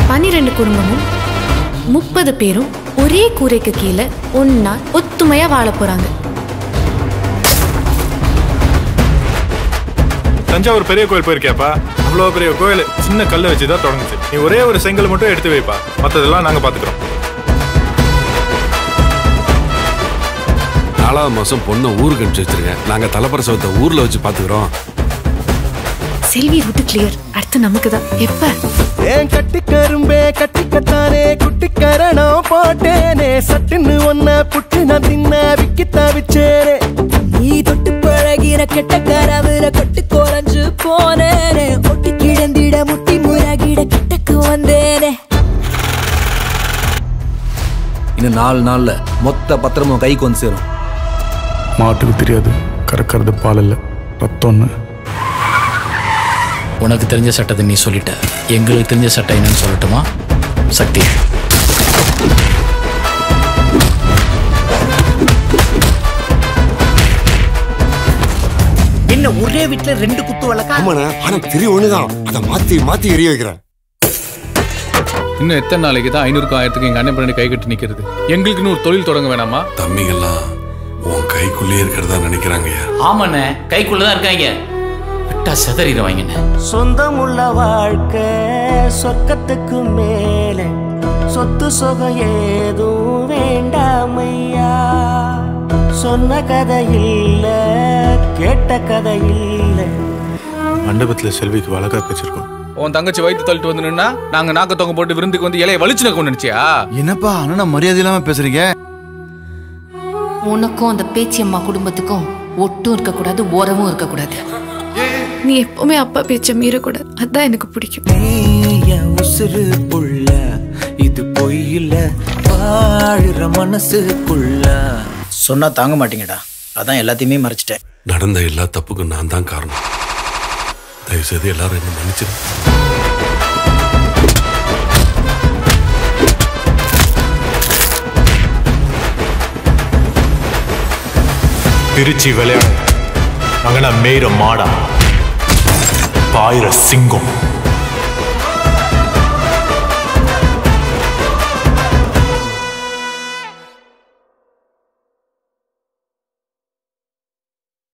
பன்னிரெண்டு குடும்பமும் முப்பது பேரும் ஒரே கூரைக்கு கீழே ஒன்னா ஒத்துமையா வாழ போறாங்க தஞ்சாவூர் பெரிய கோயில் போயிருக்கியாப்பா அவ்வளோ பெரிய கோயில் சின்ன கல்லை வச்சு தான் தொடங்குச்சு நீ ஒரே ஒரு செங்கல் மட்டும் எடுத்து வைப்பா மற்றதெல்லாம் நாங்கள் பார்த்துக்குறோம் நாலாவது மாசம் பொண்ணை ஊருக்கு அனுப்பிச்சு வச்சிருக்கேன் நாங்க தலைப்பிரசவத்தை ஊர்ல வச்சு பாத்துக்கிறோம் செல்வி ரூட்டு கிளியர் அடுத்து நமக்கு தான் எப்ப ஏன் கட்டி கரும்பே கட்டிக்கத்தானே குட்டி கரணம் போட்டேனே சட்டுன்னு ஒன்ன புட்டு நான் தின்ன விக்கி தவிச்சேனே நீ தொட்டு பழகிற கெட்ட கரவுல கொட்டு குறைஞ்சு போனேனே ஒட்டி கிழந்திட முட்டி முறகிட கிட்டக்கு வந்தேனே இன்னும் நாலு நாள்ல மொத்த பத்திரமும் கைக்கு வந்து சேரும் மாட்டுக்கு தெரியாது கறக்கிறது பால் இல்லை ரத்தம்னு உனக்கு தெரிஞ்ச சட்டத்தை நீ சொல்லிட்ட எங்களுக்கு தெரிஞ்ச சட்டம் என்னன்னு சொல்லட்டுமா சக்தி என்ன ஒரே வீட்டுல ரெண்டு குத்து வழக்கா ஆமாண்ணா ஆனா திரி ஒண்ணுதான் அதை மாத்தி மாத்தி எரிய வைக்கிறேன் இன்னும் எத்தனை நாளைக்கு தான் ஐநூறுக்கும் ஆயிரத்துக்கு எங்க அண்ணன் பண்ணி கை கட்டி நிக்கிறது எங்களுக்குன்னு ஒரு தொழில் தொடங்க வேணாமா தம்பிங்கெல்லாம் உன் கைக்குள்ளேயே இருக்கிறதா நினைக்கிறாங்கய்யா ஆமாண்ணே கைக்குள்ளதான் இருக்காங்க விட்டா செதறிடுவாங்கண்ணே சொந்தமுள்ள வாழ்க்கை சொர்க்கத்துக்கு மேலே சொத்து சொகம் ஏதும் வேண்டாமையா சொன்ன கதை இல்ல கேட்ட கதை இல்ல மண்டபத்தில் செல்விக்கு வழக்காப்பு வச்சிருக்கோம் உன் தங்கச்சி வயிற்று தள்ளிட்டு வந்து நின்னா நாங்க நாக்க தொங்க போட்டு விருந்துக்கு வந்து இலையை வலிச்சு கொண்டு நினைச்சியா என்னப்பா அண்ணா மரியாதை இல்லாம பேசுறீங்க உனக்கும் அந்த பேச்சியம்மா குடும்பத்துக்கும் ஒட்டும் இருக்கக்கூடாது உறவும் இருக்கக்கூடாது நீ எப்பவுமே அப்பா பேச்ச மீறக்கூடாது அதான் எனக்கு பிடிக்கும் என் உசுறு புள்ள இது பொய்யில்ல வாழுற மனசுக்குள்ள சொன்னா தாங்க மாட்டீங்கடா அதான் எல்லாத்தையுமே மறைச்சிட்டேன் நடந்த எல்லா தப்புக்கும் நான் தான் காரணம் தயவு செய்து எல்லாரும் என்ன மன்னிச்சிரு பிரிச்சு விளையாடு நாங்கள் மேயிற மாடா பாயிர சிங்கம்